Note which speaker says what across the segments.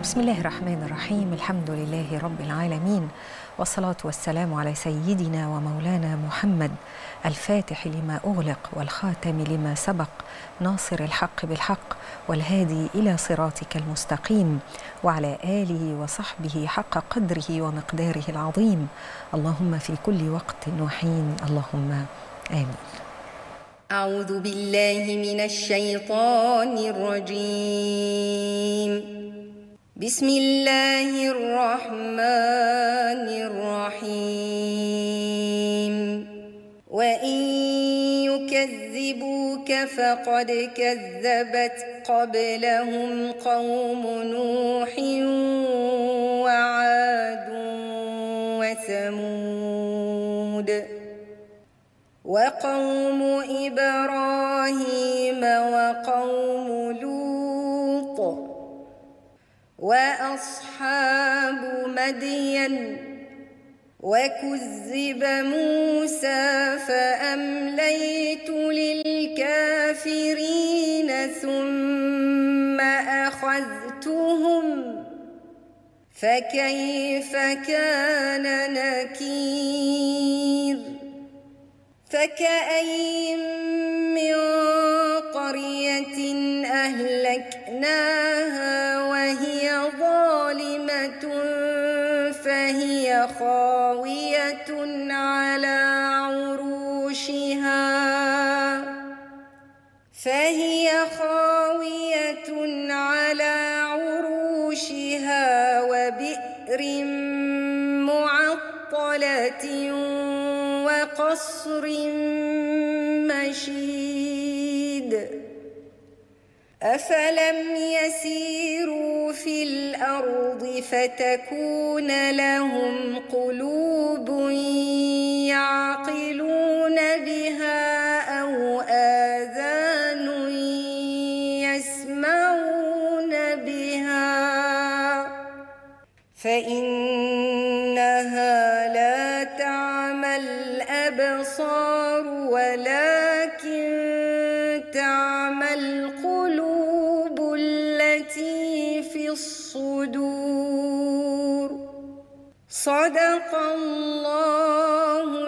Speaker 1: بسم الله الرحمن الرحيم الحمد لله رب العالمين والصلاة والسلام على سيدنا ومولانا محمد الفاتح لما أغلق والخاتم لما سبق ناصر الحق بالحق والهادي إلى صراطك المستقيم وعلى آله وصحبه حق قدره ومقداره العظيم اللهم في كل وقت وحين اللهم آمين
Speaker 2: أعوذ بالله من الشيطان الرجيم بسم الله الرحمن الرحيم وإن يكذبوك فقد كذبت قبلهم قوم نوح وعاد وثمود وقوم إبراهيم وقوم لوط وأصحاب مدين وكذب موسى فأمليت للكافرين ثم أخذتهم فكيف كان نكير فكأي من قرية أهلكناها وهي ظالمة فهي خاوية على عروشها فهي خاوية على عروشها وبئر معطلة وقصر مشيد أفلم يسيروا في الأرض فتكون لهم قلوب يعقلون بها أو آذان يسمعون بها فإنها لا تعمى الأبصار ولكن تعمى القلوب التي في الصدور صدق الله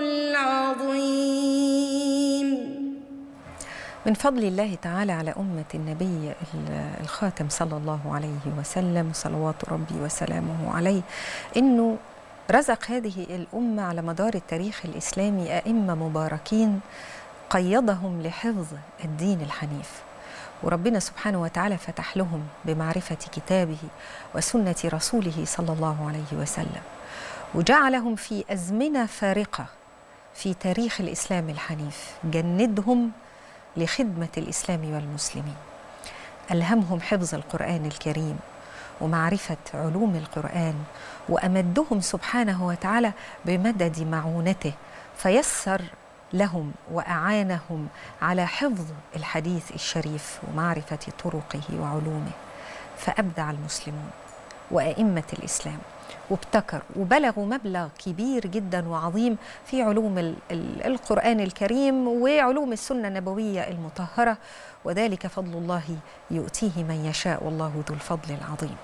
Speaker 2: العظيم
Speaker 1: من فضل الله تعالى على أمة النبي الخاتم صلى الله عليه وسلم صلوات ربي وسلامه عليه إنه رزق هذه الأمة على مدار التاريخ الإسلامي أئمة مباركين قيضهم لحفظ الدين الحنيف وربنا سبحانه وتعالى فتح لهم بمعرفة كتابه وسنة رسوله صلى الله عليه وسلم وجعلهم في أزمنة فارقة في تاريخ الإسلام الحنيف جندهم لخدمة الإسلام والمسلمين ألهمهم حفظ القرآن الكريم ومعرفة علوم القرآن وأمدهم سبحانه وتعالى بمدد معونته فيسر لهم وأعانهم على حفظ الحديث الشريف ومعرفة طرقه وعلومه فأبدع المسلمون وأئمة الإسلام وابتكروا وبلغوا مبلغ كبير جدا وعظيم في علوم القرآن الكريم وعلوم السنة النبوية المطهرة وذلك فضل الله يؤتيه من يشاء والله ذو الفضل العظيم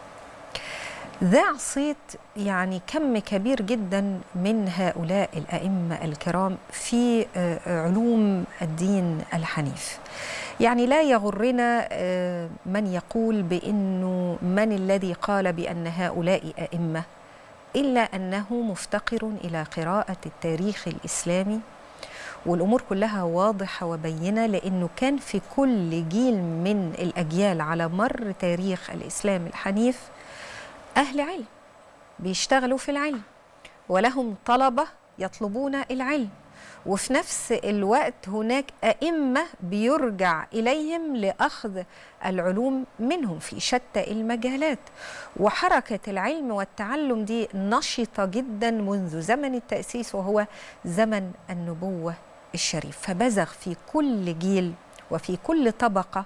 Speaker 1: ذاع صيت يعني كم كبير جدا من هؤلاء الأئمة الكرام في علوم الدين الحنيف يعني لا يغرنا من يقول بأنه من الذي قال بأن هؤلاء أئمة إلا أنه مفتقر إلى قراءة التاريخ الإسلامي والأمور كلها واضحة وبينة لأنه كان في كل جيل من الأجيال على مر تاريخ الإسلام الحنيف أهل علم بيشتغلوا في العلم ولهم طلبة يطلبون العلم وفي نفس الوقت هناك أئمة بيرجع إليهم لأخذ العلوم منهم في شتى المجالات وحركة العلم والتعلم دي نشطة جدا منذ زمن التأسيس وهو زمن النبوة الشريف فبزغ في كل جيل وفي كل طبقة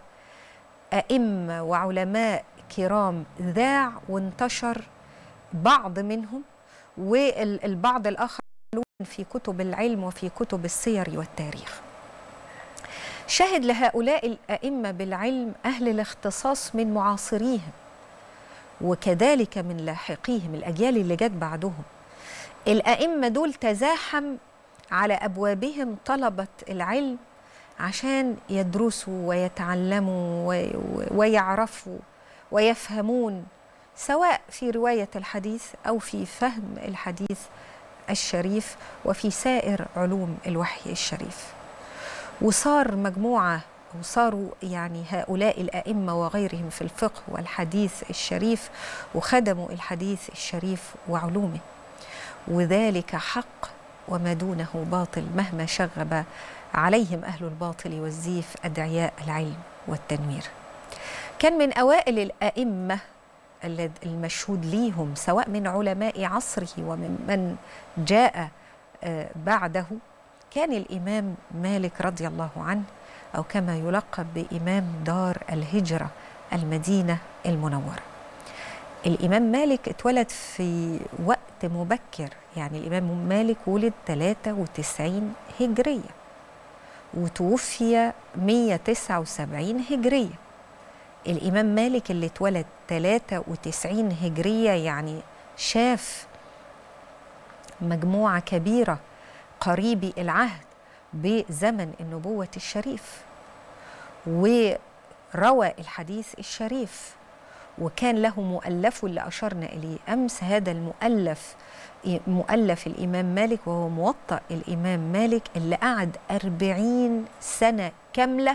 Speaker 1: أئمة وعلماء كرام ذاع وانتشر بعض منهم والبعض الآخر في كتب العلم وفي كتب السير والتاريخ شهد لهؤلاء الأئمة بالعلم أهل الاختصاص من معاصريهم وكذلك من لاحقيهم الأجيال اللي جت بعدهم الأئمة دول تزاحم على أبوابهم طلبة العلم عشان يدرسوا ويتعلموا ويعرفوا ويفهمون سواء في رواية الحديث أو في فهم الحديث الشريف وفي سائر علوم الوحي الشريف وصار مجموعة وصاروا يعني هؤلاء الأئمة وغيرهم في الفقه والحديث الشريف وخدموا الحديث الشريف وعلومه وذلك حق وما دونه باطل مهما شغب عليهم أهل الباطل والزيف أدعياء العلم والتنوير كان من أوائل الأئمة المشهود ليهم سواء من علماء عصره ومن من جاء بعده كان الإمام مالك رضي الله عنه أو كما يلقب بإمام دار الهجرة المدينة المنورة الإمام مالك اتولد في وقت مبكر يعني الإمام مالك ولد 93 هجرية وتوفي 179 هجرية الإمام مالك اللي اتولد 93 هجرية يعني شاف مجموعة كبيرة قريبي العهد بزمن النبوة الشريف وروى الحديث الشريف وكان له مؤلف اللي أشرنا إليه أمس هذا المؤلف مؤلف الإمام مالك وهو موطأ الإمام مالك اللي قعد أربعين سنة كاملة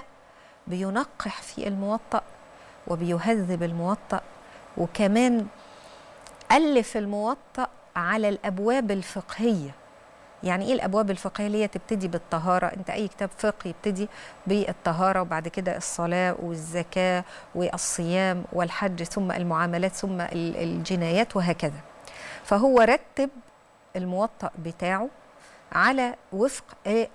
Speaker 1: بينقح في الموطأ وبيهذب الموطأ وكمان ألف الموطأ على الأبواب الفقهية يعني ايه الابواب الفقهيه اللي هي تبتدي بالطهاره انت اي كتاب فقه يبتدي بالطهاره وبعد كده الصلاه والزكاه والصيام والحج ثم المعاملات ثم الجنايات وهكذا فهو رتب الموطأ بتاعه على وفق ال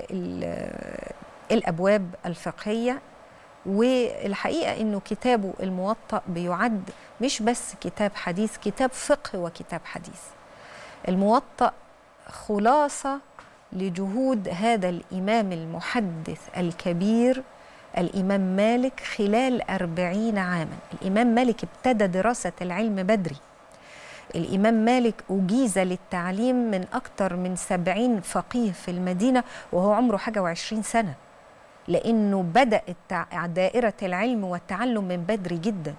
Speaker 1: ال الابواب الفقهيه والحقيقه انه كتابه الموطأ بيعد مش بس كتاب حديث كتاب فقه وكتاب حديث الموطأ خلاصة لجهود هذا الإمام المحدث الكبير الإمام مالك خلال أربعين عاما الإمام مالك ابتدى دراسة العلم بدري الإمام مالك أجيز للتعليم من أكثر من سبعين فقيه في المدينة وهو عمره حاجة وعشرين سنة لأنه بدأ دائرة العلم والتعلم من بدري جداً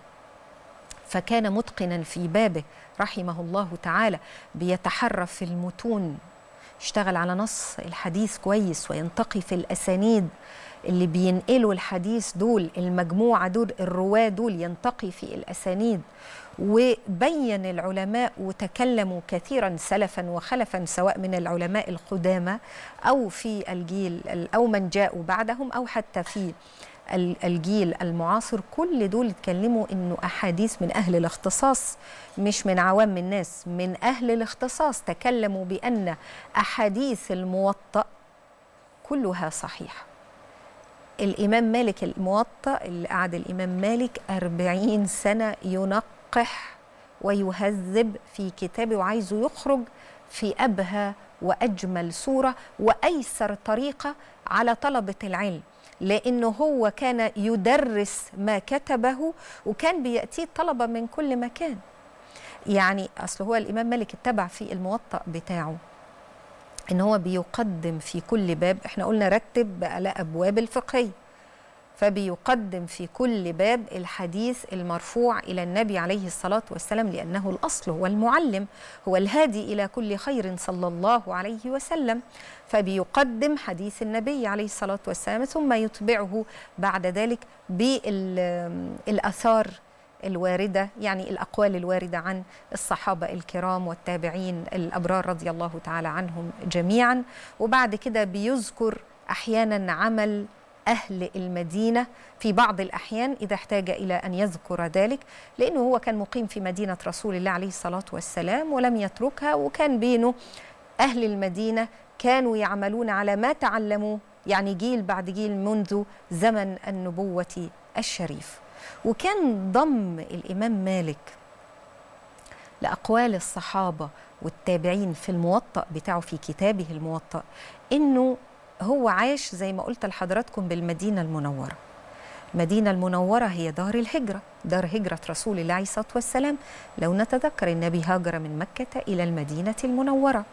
Speaker 1: فكان متقنا في بابه رحمه الله تعالى بيتحرى في المتون اشتغل على نص الحديث كويس وينتقي في الاسانيد اللي بينقلوا الحديث دول المجموعه دول الرواه دول ينتقي في الاسانيد وبين العلماء وتكلموا كثيرا سلفا وخلفا سواء من العلماء القدامى او في الجيل او من جاءوا بعدهم او حتى في الجيل المعاصر كل دول اتكلموا انه احاديث من اهل الاختصاص مش من عوام الناس من اهل الاختصاص تكلموا بان احاديث الموطأ كلها صحيحه الامام مالك الموطأ اللي قعد الامام مالك أربعين سنه ينقح ويهذب في كتابه وعايزه يخرج في ابهى واجمل صوره وايسر طريقه على طلبه العلم لانه هو كان يدرس ما كتبه وكان بياتيه طلبه من كل مكان يعني اصل هو الامام مالك اتبع في الموطأ بتاعه ان هو بيقدم في كل باب احنا قلنا رتب على ابواب الفقهيه فبيقدم في كل باب الحديث المرفوع الى النبي عليه الصلاه والسلام لانه الاصل هو المعلم هو الهادي الى كل خير صلى الله عليه وسلم فبيقدم حديث النبي عليه الصلاه والسلام ثم يتبعه بعد ذلك بالاثار الوارده يعني الاقوال الوارده عن الصحابه الكرام والتابعين الابرار رضي الله تعالى عنهم جميعا وبعد كده بيذكر احيانا عمل أهل المدينة في بعض الأحيان إذا احتاج إلى أن يذكر ذلك لأنه هو كان مقيم في مدينة رسول الله عليه الصلاة والسلام ولم يتركها وكان بينه أهل المدينة كانوا يعملون على ما تعلموا يعني جيل بعد جيل منذ زمن النبوة الشريف وكان ضم الإمام مالك لأقوال الصحابة والتابعين في الموطأ بتاعه في كتابه الموطأ إنه هو عاش زي ما قلت لحضراتكم بالمدينة المنورة المدينة المنورة هي دار الهجرة دار هجرة رسول الله عليه الصلاة والسلام لو نتذكر النبي هاجر من مكة إلى المدينة المنورة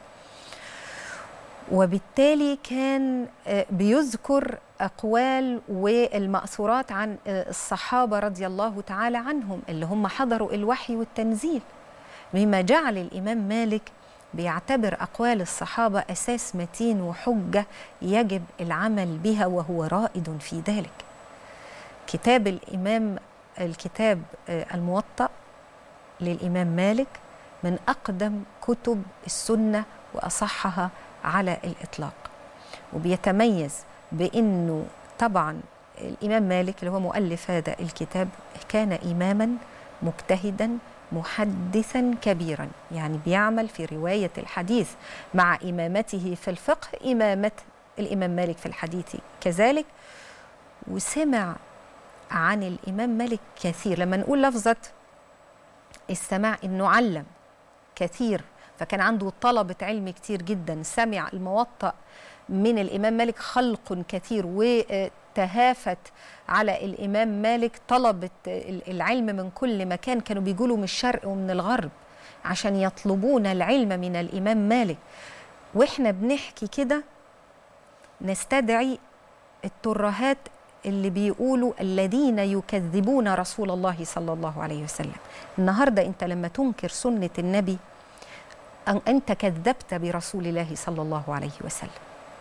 Speaker 1: وبالتالي كان بيذكر أقوال والمأثورات عن الصحابة رضي الله تعالى عنهم اللي هم حضروا الوحي والتنزيل مما جعل الإمام مالك بيعتبر أقوال الصحابة أساس متين وحجة يجب العمل بها وهو رائد في ذلك كتاب الإمام الكتاب الموطأ للإمام مالك من أقدم كتب السنة وأصحها على الإطلاق وبيتميز بأنه طبعا الإمام مالك اللي هو مؤلف هذا الكتاب كان إماما مجتهدا محدثا كبيرا يعني بيعمل في رواية الحديث مع إمامته في الفقه إمامة الإمام مالك في الحديث كذلك وسمع عن الإمام مالك كثير لما نقول لفظة السماع إنه علم كثير فكان عنده طلبة علم كتير جدا سمع الموطأ من الإمام مالك خلق كثير وتهافت على الإمام مالك طلبة العلم من كل مكان كانوا بيقولوا من الشرق ومن الغرب عشان يطلبون العلم من الإمام مالك وإحنا بنحكي كده نستدعي الترهات اللي بيقولوا الذين يكذبون رسول الله صلى الله عليه وسلم النهارده انت لما تنكر سنه النبي أن أنت كذبت برسول الله صلى الله عليه وسلم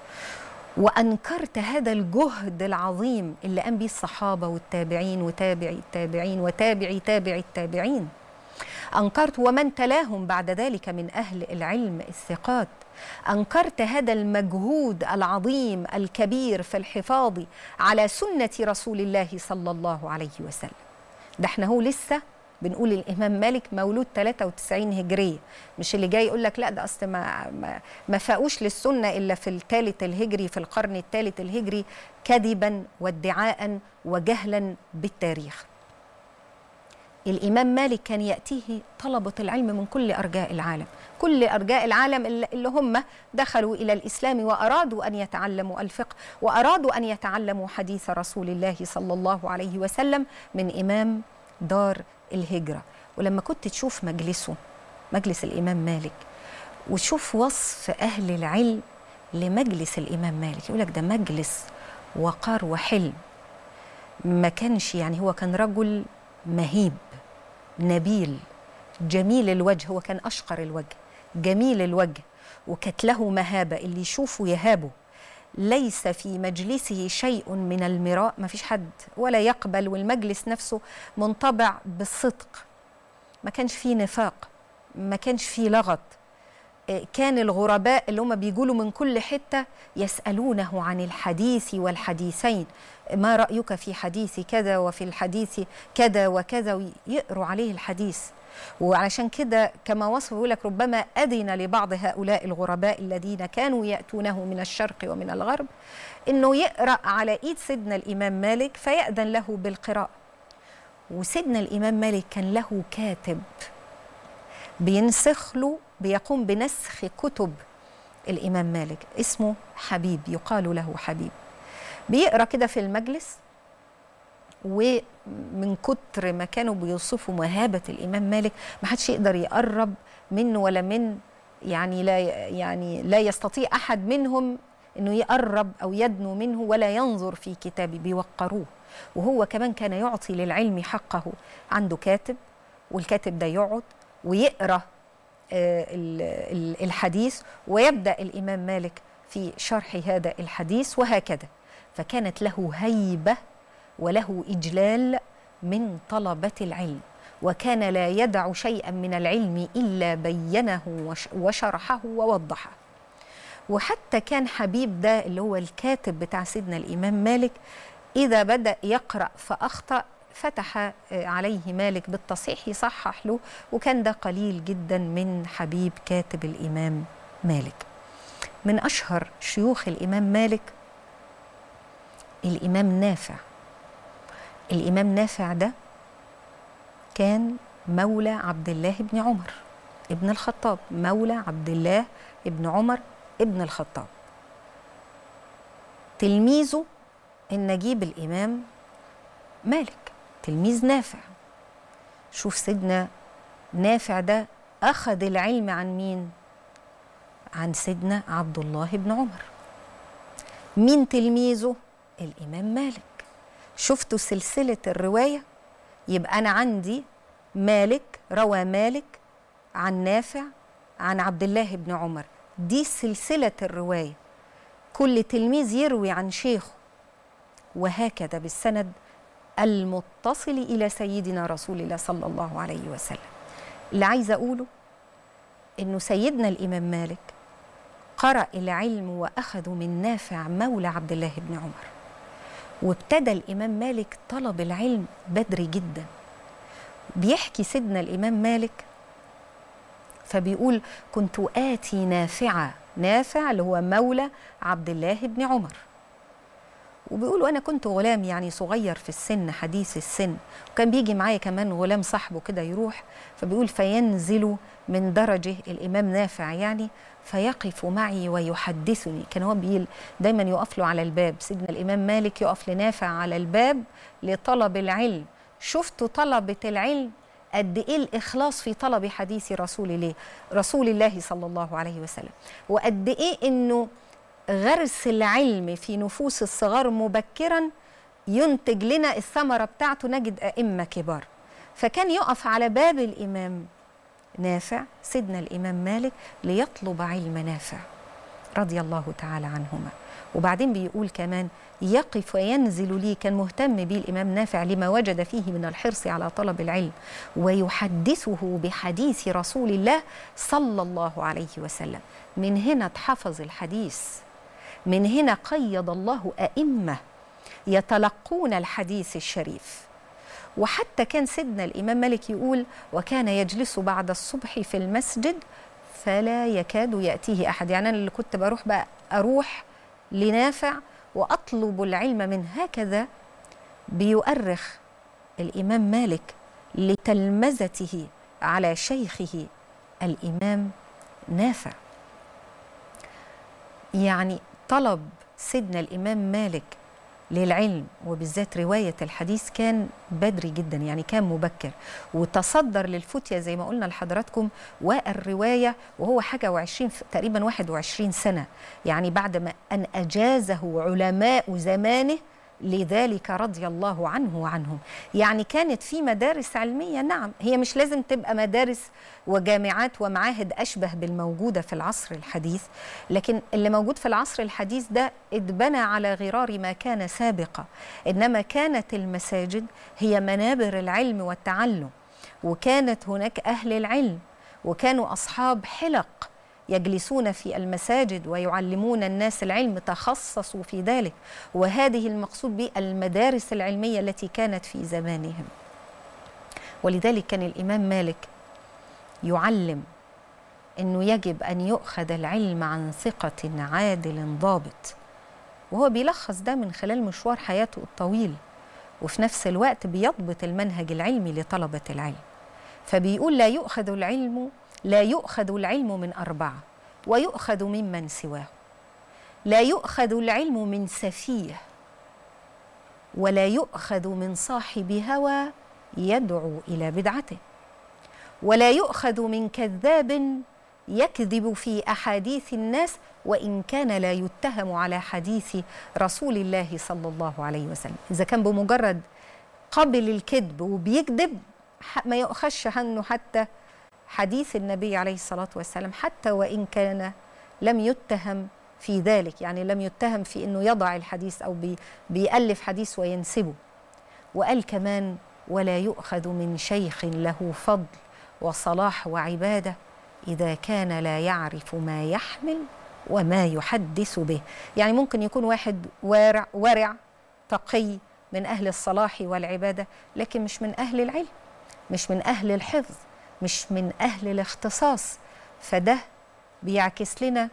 Speaker 1: وأنكرت هذا الجهد العظيم اللي قام به الصحابة والتابعين وتابعي التابعين وتابعي تابعي التابعين أنكرت ومن تلاهم بعد ذلك من أهل العلم الثقات أنكرت هذا المجهود العظيم الكبير في الحفاظ على سنة رسول الله صلى الله عليه وسلم ده احنا هو لسه بنقول الامام مالك مولود 93 هجريه مش اللي جاي يقول لك لا ده اصل ما ما, ما فاقوش للسنه الا في الثالث الهجري في القرن الثالث الهجري كذبا وادعاء وجهلا بالتاريخ الامام مالك كان ياتيه طلبه العلم من كل ارجاء العالم كل ارجاء العالم اللي هم دخلوا الى الاسلام وارادوا ان يتعلموا الفقه وارادوا ان يتعلموا حديث رسول الله صلى الله عليه وسلم من امام دار الهجرة ولما كنت تشوف مجلسه مجلس الإمام مالك وتشوف وصف أهل العلم لمجلس الإمام مالك يقول لك ده مجلس وقار وحلم ما كانش يعني هو كان رجل مهيب نبيل جميل الوجه هو كان أشقر الوجه جميل الوجه وكانت له مهابة اللي يشوفه يهابه ليس في مجلسه شيء من المراء ما فيش حد ولا يقبل والمجلس نفسه منطبع بالصدق ما كانش فيه نفاق ما كانش فيه لغط كان الغرباء اللي هم بيقولوا من كل حتة يسألونه عن الحديث والحديثين ما رأيك في حديث كذا وفي الحديث كذا وكذا ويقروا عليه الحديث وعشان كده كما وصف يقول لك ربما أذن لبعض هؤلاء الغرباء الذين كانوا يأتونه من الشرق ومن الغرب إنه يقرأ على إيد سيدنا الإمام مالك فيأذن له بالقراءة وسيدنا الإمام مالك كان له كاتب بينسخ له بيقوم بنسخ كتب الإمام مالك اسمه حبيب يقال له حبيب بيقرأ كده في المجلس ومن كتر ما كانوا بيوصفوا مهابة الإمام مالك ما حدش يقدر يقرب منه ولا من يعني لا يعني لا يستطيع أحد منهم إنه يقرب أو يدنو منه ولا ينظر في كتابه بيوقروه وهو كمان كان يعطي للعلم حقه عنده كاتب والكاتب ده يقعد ويقرأ الحديث ويبدأ الإمام مالك في شرح هذا الحديث وهكذا فكانت له هيبة وله إجلال من طلبة العلم وكان لا يدع شيئا من العلم إلا بينه وشرحه ووضحه وحتى كان حبيب ده اللي هو الكاتب بتاع سيدنا الإمام مالك إذا بدأ يقرأ فأخطأ فتح عليه مالك بالتصحيح يصحح له وكان ده قليل جدا من حبيب كاتب الإمام مالك من أشهر شيوخ الإمام مالك الإمام نافع الإمام نافع ده كان مولى عبد الله بن عمر ابن الخطاب مولى عبد الله ابن عمر ابن الخطاب تلميذه النجيب الإمام مالك تلميذ نافع شوف سيدنا نافع ده أخذ العلم عن مين؟ عن سيدنا عبد الله بن عمر مين تلميذه؟ الإمام مالك شفتوا سلسلة الرواية؟ يبقى أنا عندي مالك روى مالك عن نافع عن عبد الله بن عمر دي سلسلة الرواية كل تلميذ يروي عن شيخه وهكذا بالسند المتصل إلى سيدنا رسول الله صلى الله عليه وسلم اللي عايزة أقوله إنه سيدنا الإمام مالك قرأ العلم وأخذ من نافع مولى عبد الله بن عمر وابتدى الإمام مالك طلب العلم بدري جدا بيحكي سيدنا الإمام مالك فبيقول كنت آتي نافعة نافع اللي هو مولى عبد الله بن عمر وبيقولوا أنا كنت غلام يعني صغير في السن حديث السن وكان بيجي معايا كمان غلام صاحبه كده يروح فبيقول فينزل من درجه الإمام نافع يعني فيقف معي ويحدثني كان هو بيل دايما يقف له على الباب سيدنا الإمام مالك يقف لنافع على الباب لطلب العلم شفتوا طلبة العلم قد ايه الاخلاص في طلب حديث رسول الله رسول الله صلى الله عليه وسلم وقد ايه انه غرس العلم في نفوس الصغار مبكرا ينتج لنا الثمره بتاعته نجد ائمه كبار فكان يقف على باب الامام نافع سيدنا الامام مالك ليطلب علم نافع رضي الله تعالى عنهما وبعدين بيقول كمان يقف وينزل لي كان مهتم به الإمام نافع لما وجد فيه من الحرص على طلب العلم ويحدثه بحديث رسول الله صلى الله عليه وسلم من هنا اتحفظ الحديث من هنا قيض الله أئمة يتلقون الحديث الشريف وحتى كان سيدنا الإمام مالك يقول وكان يجلس بعد الصبح في المسجد فلا يكاد يأتيه أحد يعني أنا اللي كنت بروح بقى أروح لنافع واطلب العلم من هكذا بيؤرخ الامام مالك لتلمذته على شيخه الامام نافع يعني طلب سيدنا الامام مالك للعلم وبالذات رواية الحديث كان بدري جدا يعني كان مبكر وتصدر للفتية زي ما قلنا لحضراتكم والرواية وهو حاجة وعشرين تقريبا واحد وعشرين سنة يعني بعد ما أن أجازه علماء زمانه لذلك رضي الله عنه وعنهم يعني كانت في مدارس علمية نعم هي مش لازم تبقى مدارس وجامعات ومعاهد أشبه بالموجودة في العصر الحديث لكن اللي موجود في العصر الحديث ده اتبنى على غرار ما كان سابقا إنما كانت المساجد هي منابر العلم والتعلم وكانت هناك أهل العلم وكانوا أصحاب حلق يجلسون في المساجد ويعلمون الناس العلم تخصصوا في ذلك وهذه المقصود بالمدارس العلميه التي كانت في زمانهم ولذلك كان الامام مالك يعلم انه يجب ان يؤخذ العلم عن ثقه عادل ضابط وهو بيلخص ده من خلال مشوار حياته الطويل وفي نفس الوقت بيضبط المنهج العلمي لطلبه العلم فبيقول لا يؤخذ العلم لا يؤخذ العلم من أربعة ويؤخذ ممن سواه لا يؤخذ العلم من سفيه ولا يؤخذ من صاحب هوى يدعو إلى بدعته ولا يؤخذ من كذاب يكذب في أحاديث الناس وإن كان لا يتهم على حديث رسول الله صلى الله عليه وسلم إذا كان بمجرد قبل الكذب وبيكذب ما يؤخذش عنه حتى حديث النبي عليه الصلاة والسلام حتى وإن كان لم يتهم في ذلك يعني لم يتهم في أنه يضع الحديث أو بي بيألف حديث وينسبه وقال كمان ولا يؤخذ من شيخ له فضل وصلاح وعبادة إذا كان لا يعرف ما يحمل وما يحدث به يعني ممكن يكون واحد وارع, ورع تقي من أهل الصلاح والعبادة لكن مش من أهل العلم مش من أهل الحفظ مش من أهل الاختصاص فده بيعكس لنا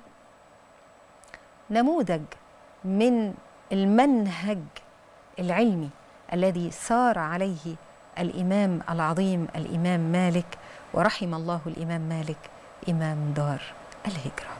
Speaker 1: نموذج من المنهج العلمي الذي سار عليه الإمام العظيم الإمام مالك ورحم الله الإمام مالك إمام دار الهجرة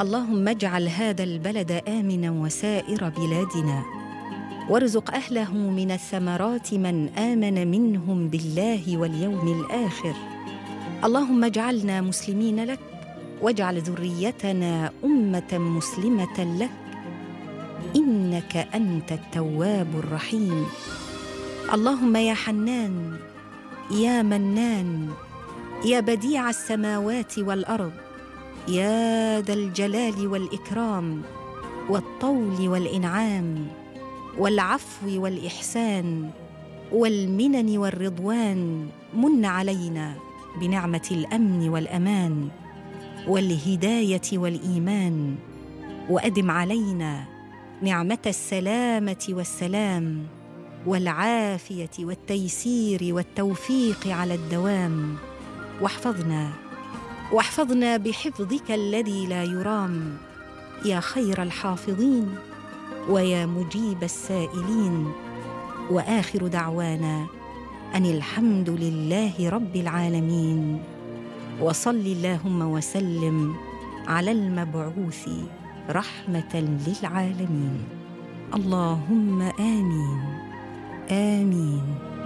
Speaker 3: اللهم اجعل هذا البلد امنا وسائر بلادنا وارزق اهله من الثمرات من امن منهم بالله واليوم الاخر اللهم اجعلنا مسلمين لك واجعل ذريتنا امه مسلمه لك انك انت التواب الرحيم اللهم يا حنان يا منان يا بديع السماوات والارض يا ذا الجلال والاكرام والطول والانعام والعفو والاحسان والمنن والرضوان من علينا بنعمه الامن والامان والهدايه والايمان وادم علينا نعمه السلامه والسلام والعافيه والتيسير والتوفيق على الدوام واحفظنا واحفظنا بحفظك الذي لا يرام يا خير الحافظين ويا مجيب السائلين واخر دعوانا ان الحمد لله رب العالمين وصل اللهم وسلم على المبعوث رحمه للعالمين اللهم امين امين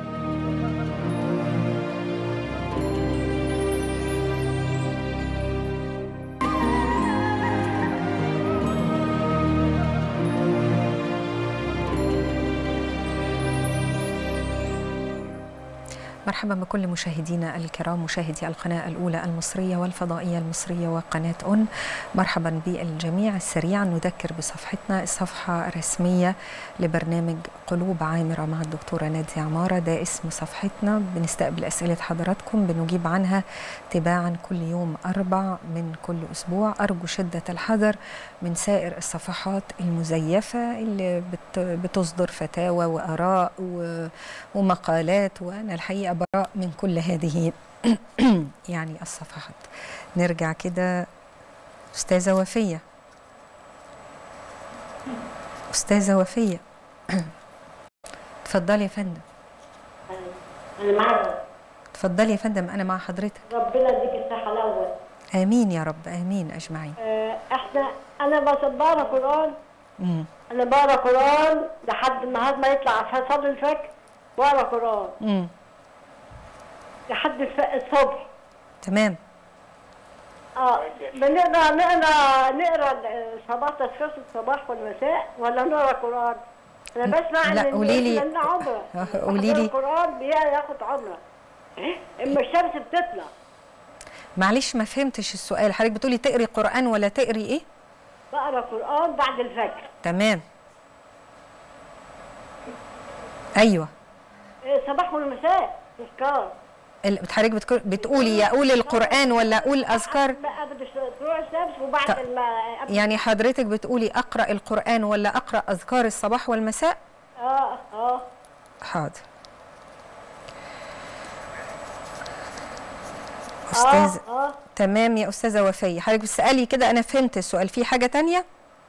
Speaker 1: مرحبا بكل مشاهدينا الكرام مشاهدي القناة الأولى المصرية والفضائية المصرية وقناة أون مرحبا بالجميع سريعا نذكر بصفحتنا الصفحة الرسمية لبرنامج قلوب عامرة مع الدكتورة نادية عمارة ده اسم صفحتنا بنستقبل أسئلة حضراتكم بنجيب عنها تباعا كل يوم أربع من كل أسبوع أرجو شدة الحذر من سائر الصفحات المزيفة اللي بت بتصدر فتاوى وآراء ومقالات وأنا الحقيقة براء من كل هذه يعني الصفحات نرجع كده أستاذة وفية أستاذة وفية اتفضلي يا فندم
Speaker 4: انا معاك
Speaker 1: اتفضلي يا فندم أنا مع حضرتك
Speaker 4: ربنا يديك الصحه الاول
Speaker 1: آمين يا رب آمين أجمعين
Speaker 4: آه، احنا انا بس بقرا قران
Speaker 1: مم.
Speaker 4: انا بقرا قران لحد النهار ما يطلع عشان اصلي الفجر بقرا قران
Speaker 1: مم.
Speaker 4: لحد الف- الصبح
Speaker 1: تمام
Speaker 4: اه بنقرا نقرا نقرا صباح تذكرة الصباح والمساء ولا نقرا قران انا بسمع
Speaker 1: لا،
Speaker 4: ان
Speaker 1: قولي لي-
Speaker 4: لنا عمره
Speaker 1: قولي لي.
Speaker 4: القران بياخد عمره اما الشمس بتطلع
Speaker 1: معلش ما فهمتش السؤال حضرتك بتقولي تقري قرآن ولا تقري إيه
Speaker 4: بقرا قران بعد الفجر
Speaker 1: تمام أيوه
Speaker 4: إيه، صباح والمساء تذكار
Speaker 1: ال- حضرتك بتك- بتقولي يا أقول القرآن ولا أقول أذكار
Speaker 4: قبل طلوع الشمس وبعد
Speaker 1: طب،
Speaker 4: الم... قبل
Speaker 1: يعني حضرتك بتقولي أقرأ القرآن ولا أقرأ أذكار الصباح والمساء
Speaker 4: اه اه
Speaker 1: حاضر أستاذ
Speaker 4: اه اه
Speaker 1: تمام يا أستاذة وفية حضرتك بتسألي كده أنا فهمت السؤال في حاجة تانية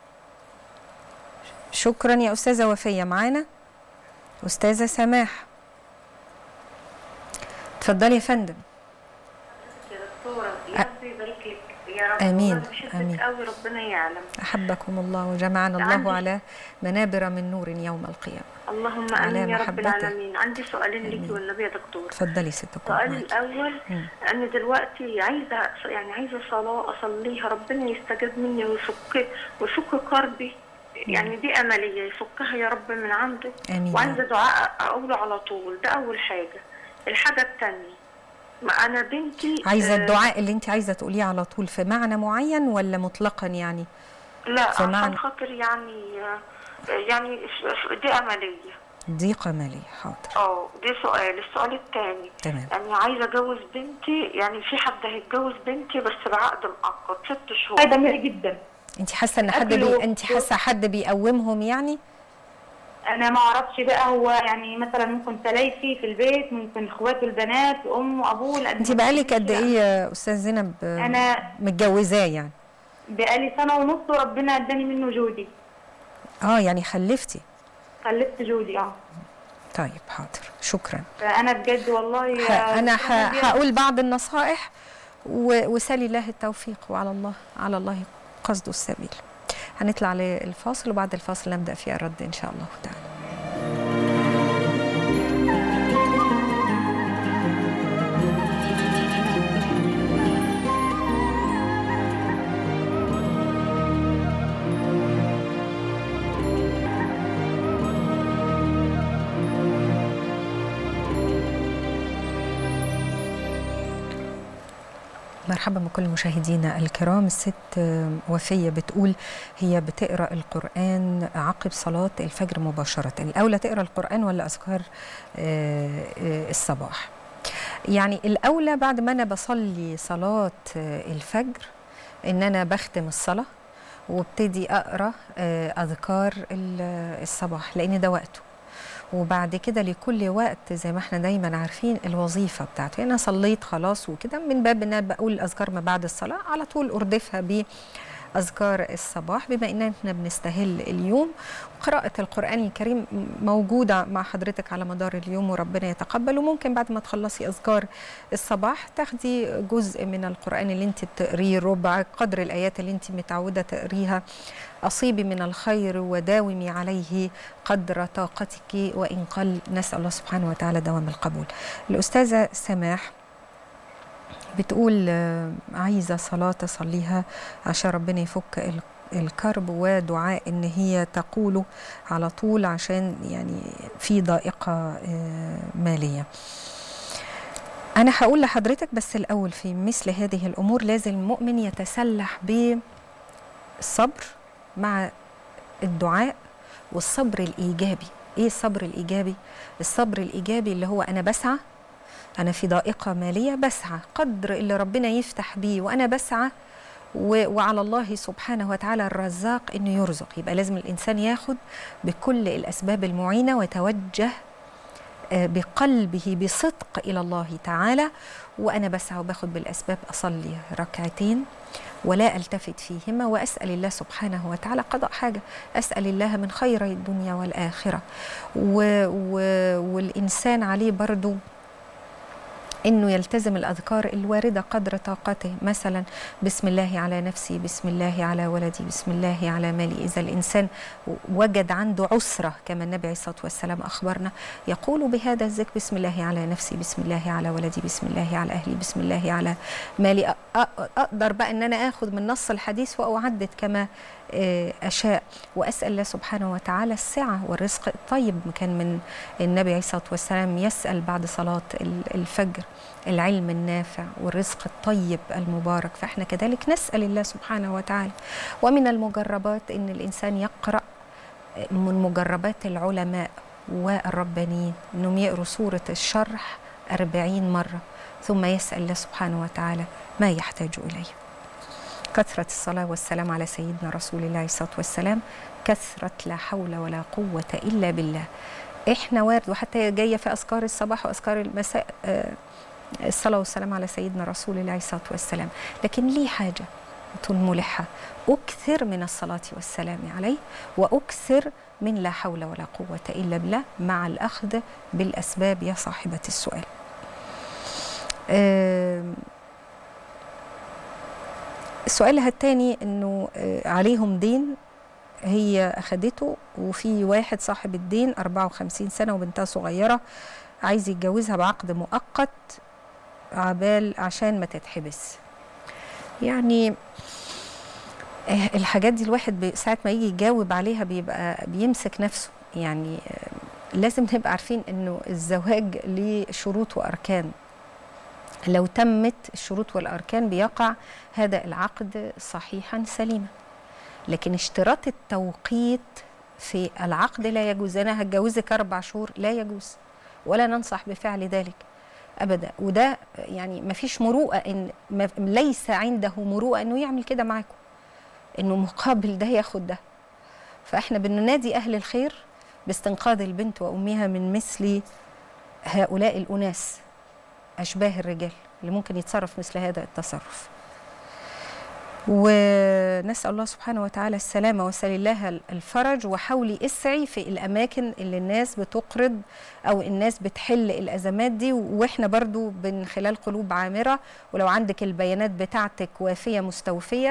Speaker 1: شكرا يا أستاذة وفية معانا أستاذة سماح اتفضلي يا فندم
Speaker 5: يا دكتورة يا رب يبارك لك يا رب
Speaker 1: آمين،
Speaker 5: والله بحبك
Speaker 1: آمين.
Speaker 5: قوي ربنا يعلم
Speaker 1: أحبكم الله وجمعنا الله
Speaker 5: عندي-
Speaker 1: على منابر من نور يوم القيامة
Speaker 5: اللهم
Speaker 1: على
Speaker 5: امين يا رب
Speaker 1: محبته.
Speaker 5: العالمين عندي سؤالين ليكي والنبي يا دكتور
Speaker 1: اتفضلي ست
Speaker 5: السؤال
Speaker 1: معاكي.
Speaker 5: الاول
Speaker 1: مم.
Speaker 5: انا دلوقتي عايزه يعني عايزه صلاه اصليها ربنا يستجاب مني ويفك ويفك كربي يعني دي امليه يفكها يا رب من عنده
Speaker 1: آمين يا
Speaker 5: وعايزه
Speaker 1: رب.
Speaker 5: دعاء اقوله على طول ده اول حاجه الحاجه الثانيه ما انا بنتي
Speaker 1: عايزة
Speaker 5: آه،
Speaker 1: الدعاء اللي انت عايزة تقوليه على طول في معنى معين ولا مطلقا يعني
Speaker 5: لا
Speaker 1: في معنى-
Speaker 5: عشان خاطر يعني آه، يعني دي امليه
Speaker 1: ضيقة مالية حاضر
Speaker 5: اه دي سؤال السؤال الثاني
Speaker 1: تمام
Speaker 5: يعني عايزه اجوز بنتي يعني في حد هيتجوز بنتي بس بعقد مؤقت ست شهور
Speaker 4: هذا جميل جدا
Speaker 1: انت حاسة ان حد
Speaker 4: أكله
Speaker 1: بي... انت حاسة حد بيقومهم يعني
Speaker 6: انا ما اعرفش بقى هو يعني مثلا ممكن تلايفي في البيت ممكن اخواته البنات امه ابوه لأن
Speaker 1: انت بقالك قد ايه يا استاذ زينب آه،
Speaker 6: انا
Speaker 1: متجوزاه يعني
Speaker 6: بقالي سنه ونص وربنا اداني منه جودي
Speaker 1: اه يعني خلفتي
Speaker 6: خلفت جودي اه
Speaker 1: طيب حاضر شكرا
Speaker 6: فانا بجد والله
Speaker 1: ح- انا ح-
Speaker 6: ربنا
Speaker 1: هقول بعض النصائح و- وسالي الله التوفيق وعلى الله على الله قصده السبيل هنطلع للفاصل وبعد الفاصل نبدأ في الرد إن شاء الله تعالى مرحبا بكل مشاهدينا الكرام الست وفية بتقول هي بتقرأ القرآن عقب صلاة الفجر مباشرة الأولى تقرأ القرآن ولا أذكار الصباح يعني الأولى بعد ما أنا بصلي صلاة الفجر إن أنا بختم الصلاة وابتدي أقرأ أذكار الصباح لأن ده وقته وبعد كده لكل وقت زي ما احنا دايما عارفين الوظيفه بتاعته يعني انا صليت خلاص وكده من باب ان انا بقول الاذكار ما بعد الصلاه على طول اردفها باذكار الصباح بما ان احنا بنستهل اليوم قراءة القرآن الكريم موجودة مع حضرتك على مدار اليوم وربنا يتقبل وممكن بعد ما تخلصي أذكار الصباح تاخدي جزء من القرآن اللي انت بتقريه ربع قدر الآيات اللي انت متعودة تقريها أصيبي من الخير وداومي عليه قدر طاقتك وإن قل نسأل الله سبحانه وتعالى دوام القبول الأستاذة سماح بتقول عايزة صلاة تصليها عشان ربنا يفك الكرب ودعاء ان هي تقوله على طول عشان يعني في ضائقه ماليه انا هقول لحضرتك بس الاول في مثل هذه الامور لازم المؤمن يتسلح بالصبر مع الدعاء والصبر الايجابي ايه الصبر الايجابي الصبر الايجابي اللي هو انا بسعى انا في ضائقه ماليه بسعى قدر اللي ربنا يفتح بيه وانا بسعى وعلى الله سبحانه وتعالى الرزاق انه يرزق يبقى لازم الانسان ياخد بكل الاسباب المعينه ويتوجه بقلبه بصدق الى الله تعالى وانا بسعى وباخد بالاسباب اصلي ركعتين ولا التفت فيهما واسال الله سبحانه وتعالى قضاء حاجه اسال الله من خيري الدنيا والاخره و و والانسان عليه برضو انه يلتزم الاذكار الوارده قدر طاقته مثلا بسم الله على نفسي بسم الله على ولدي بسم الله على مالي اذا الانسان وجد عنده عسره كما النبي عليه الصلاه والسلام اخبرنا يقول بهذا الذكر بسم الله على نفسي بسم الله على ولدي بسم الله على اهلي بسم الله على مالي اقدر بقى ان انا اخذ من نص الحديث واعدد كما أشاء وأسأل الله سبحانه وتعالى السعة والرزق الطيب كان من النبي عليه الصلاة والسلام يسأل بعد صلاة الفجر العلم النافع والرزق الطيب المبارك فإحنا كذلك نسأل الله سبحانه وتعالى ومن المجربات أن الإنسان يقرأ من مجربات العلماء والربانيين أنهم يقروا سورة الشرح أربعين مرة ثم يسأل الله سبحانه وتعالى ما يحتاج إليه كثرة الصلاة والسلام على سيدنا رسول الله عليه الصلاة والسلام كثرة لا حول ولا قوة إلا بالله إحنا وارد وحتى جاية في أذكار الصباح وأذكار المساء الصلاة والسلام على سيدنا رسول الله عليه الصلاة والسلام لكن لي حاجة ملحة أكثر من الصلاة والسلام عليه وأكثر من لا حول ولا قوة إلا بالله مع الأخذ بالأسباب يا صاحبة السؤال أه السؤال الثاني انه عليهم دين هي اخدته وفي واحد صاحب الدين 54 سنه وبنتها صغيره عايز يتجوزها بعقد مؤقت عبال عشان ما تتحبس يعني الحاجات دي الواحد ساعة ما يجي يجاوب عليها بيبقى بيمسك نفسه يعني لازم نبقى عارفين انه الزواج ليه شروط واركان لو تمت الشروط والاركان بيقع هذا العقد صحيحا سليما لكن اشتراط التوقيت في العقد لا يجوز انا هتجوزك اربع شهور لا يجوز ولا ننصح بفعل ذلك ابدا وده يعني ما فيش مروءه ان ما ليس عنده مروءه انه يعمل كده معاكم انه مقابل ده ياخد ده فاحنا بننادي اهل الخير باستنقاذ البنت وامها من مثل هؤلاء الاناس أشباه الرجال اللي ممكن يتصرف مثل هذا التصرف ونسأل الله سبحانه وتعالى السلامة وسل الله الفرج وحاولي اسعي في الأماكن اللي الناس بتقرض أو الناس بتحل الأزمات دي وإحنا برضو من خلال قلوب عامرة ولو عندك البيانات بتاعتك وافية مستوفية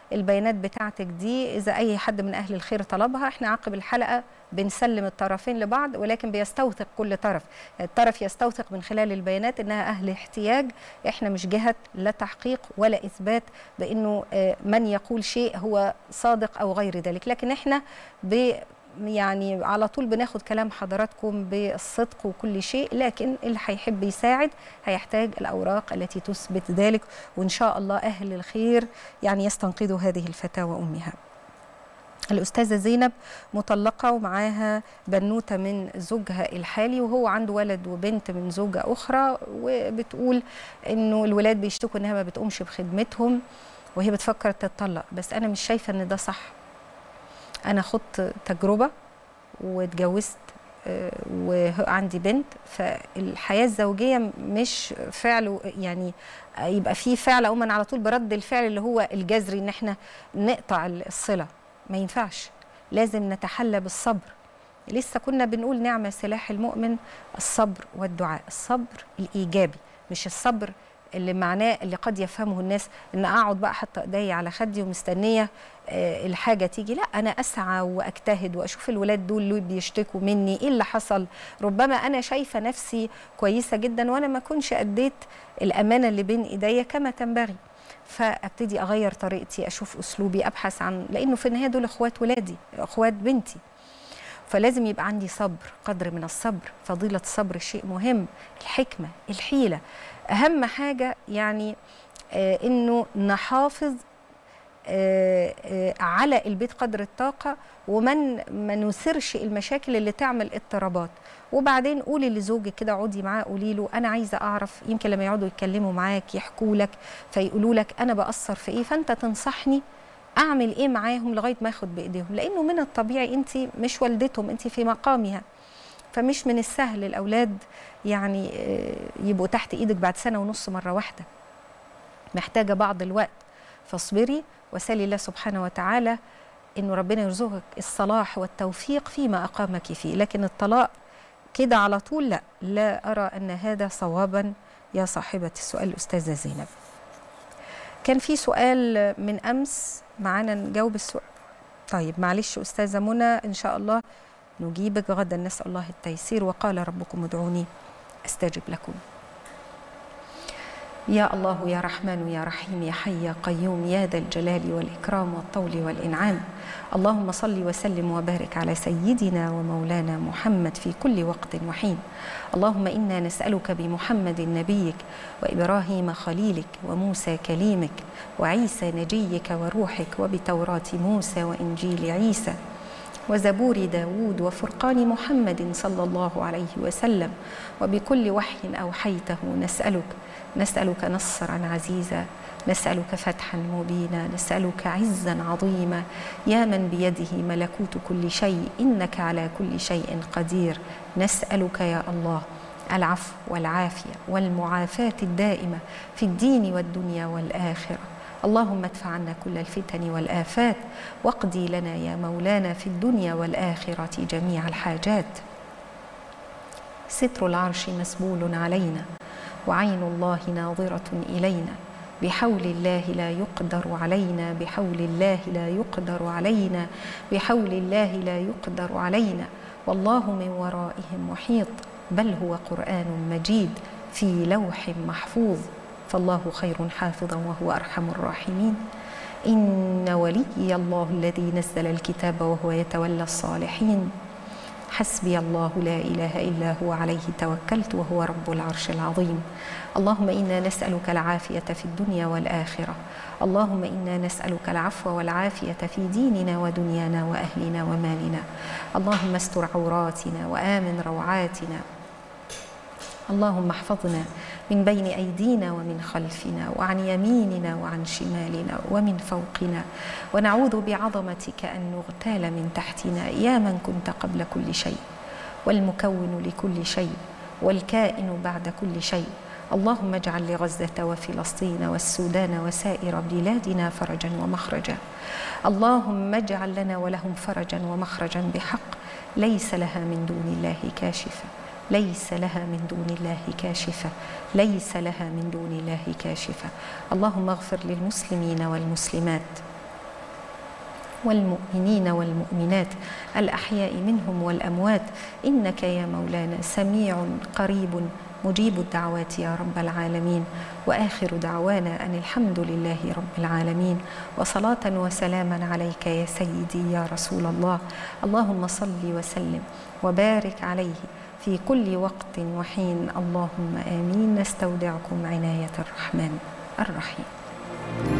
Speaker 1: البيانات بتاعتك دي اذا اي حد من اهل الخير طلبها احنا عقب الحلقه بنسلم الطرفين لبعض ولكن بيستوثق كل طرف الطرف يستوثق من خلال البيانات انها اهل احتياج احنا مش جهه لا تحقيق ولا اثبات بانه آه، من يقول شيء هو صادق او غير ذلك لكن احنا ب يعني على طول بناخد كلام حضراتكم بالصدق وكل شيء لكن اللي هيحب يساعد هيحتاج الأوراق التي تثبت ذلك وإن شاء الله أهل الخير يعني يستنقذوا هذه الفتاة وأمها الأستاذة زينب مطلقة ومعاها بنوتة من زوجها الحالي وهو عنده ولد وبنت من زوجة أخرى وبتقول إنه الولاد بيشتكوا إنها ما بتقومش بخدمتهم وهي بتفكر تتطلق بس أنا مش شايفة إن ده صح انا خدت تجربه واتجوزت آه، وعندي بنت فالحياه الزوجيه مش فعل يعني يبقى في فعل اقوم على طول برد الفعل اللي هو الجذري ان احنا نقطع الصله ما ينفعش لازم نتحلى بالصبر لسه كنا بنقول نعمة سلاح المؤمن الصبر والدعاء الصبر الإيجابي مش الصبر اللي معناه اللي قد يفهمه الناس ان اقعد بقى حاطه ايدي على خدي ومستنيه آه، الحاجه تيجي لا انا اسعى واجتهد واشوف الولاد دول اللي بيشتكوا مني ايه اللي حصل ربما انا شايفه نفسي كويسه جدا وانا ما اكونش اديت الامانه اللي بين ايديا كما تنبغي فابتدي اغير طريقتي اشوف اسلوبي ابحث عن لانه في النهايه دول اخوات ولادي اخوات بنتي فلازم يبقى عندي صبر قدر من الصبر فضيلة الصبر شيء مهم الحكمة الحيلة أهم حاجة يعني آه إنه نحافظ آه آه على البيت قدر الطاقة ومن ما نثيرش المشاكل اللي تعمل اضطرابات وبعدين قولي لزوجك كده اقعدي معاه قولي له انا عايزه اعرف يمكن لما يقعدوا يتكلموا معاك يحكوا لك فيقولوا لك انا بأثر في ايه فانت تنصحني اعمل ايه معاهم لغايه ما اخد بايديهم لانه من الطبيعي انت مش والدتهم انت في مقامها فمش من السهل الاولاد يعني آه، يبقوا تحت ايدك بعد سنه ونص مره واحده محتاجه بعض الوقت فاصبري وسالي الله سبحانه وتعالى انه ربنا يرزقك الصلاح والتوفيق فيما اقامك فيه لكن الطلاق كده على طول لا لا ارى ان هذا صوابا يا صاحبه السؤال الاستاذه زينب كان في سؤال من امس معانا نجاوب السؤال طيب معلش استاذه منى ان شاء الله نجيبك غدا نسال الله التيسير وقال ربكم ادعوني استجب لكم يا الله يا رحمن يا رحيم يا حي يا قيوم يا ذا الجلال والإكرام والطول والإنعام اللهم صل وسلم وبارك على سيدنا ومولانا محمد في كل وقت وحين اللهم إنا نسألك بمحمد نبيك وإبراهيم خليلك وموسى كليمك وعيسى نجيك وروحك وبتوراة موسى وإنجيل عيسى وزبور داود وفرقان محمد صلى الله عليه وسلم وبكل وحي أوحيته نسألك نسألك نصرا عزيزا نسألك فتحا مبينا نسألك عزا عظيما يا من بيده ملكوت كل شيء إنك على كل شيء قدير نسألك يا الله العفو والعافية والمعافاة الدائمة في الدين والدنيا والآخرة اللهم ادفع عنا كل الفتن والآفات واقضي لنا يا مولانا في الدنيا والآخرة جميع الحاجات ستر العرش مسبول علينا وعين الله ناظرة إلينا بحول الله لا يقدر علينا بحول الله لا يقدر علينا بحول الله لا يقدر علينا والله من ورائهم محيط بل هو قرآن مجيد في لوح محفوظ فالله خير حافظا وهو أرحم الراحمين إن ولي الله الذي نزل الكتاب وهو يتولى الصالحين حسبي الله لا اله الا هو عليه توكلت وهو رب العرش العظيم اللهم انا نسالك العافيه في الدنيا والاخره اللهم انا نسالك العفو والعافيه في ديننا ودنيانا واهلنا ومالنا اللهم استر عوراتنا وامن روعاتنا اللهم احفظنا من بين ايدينا ومن خلفنا وعن يميننا وعن شمالنا ومن فوقنا ونعوذ بعظمتك ان نغتال من تحتنا يا من كنت قبل كل شيء والمكون لكل شيء والكائن بعد كل شيء اللهم اجعل لغزه وفلسطين والسودان وسائر بلادنا فرجا ومخرجا اللهم اجعل لنا ولهم فرجا ومخرجا بحق ليس لها من دون الله كاشفه ليس لها من دون الله كاشفة ليس لها من دون الله كاشفة اللهم اغفر للمسلمين والمسلمات والمؤمنين والمؤمنات الأحياء منهم والأموات إنك يا مولانا سميع قريب مجيب الدعوات يا رب العالمين واخر دعوانا ان الحمد لله رب العالمين وصلاه وسلاما عليك يا سيدي يا رسول الله اللهم صل وسلم وبارك عليه في كل وقت وحين اللهم امين نستودعكم عنايه الرحمن الرحيم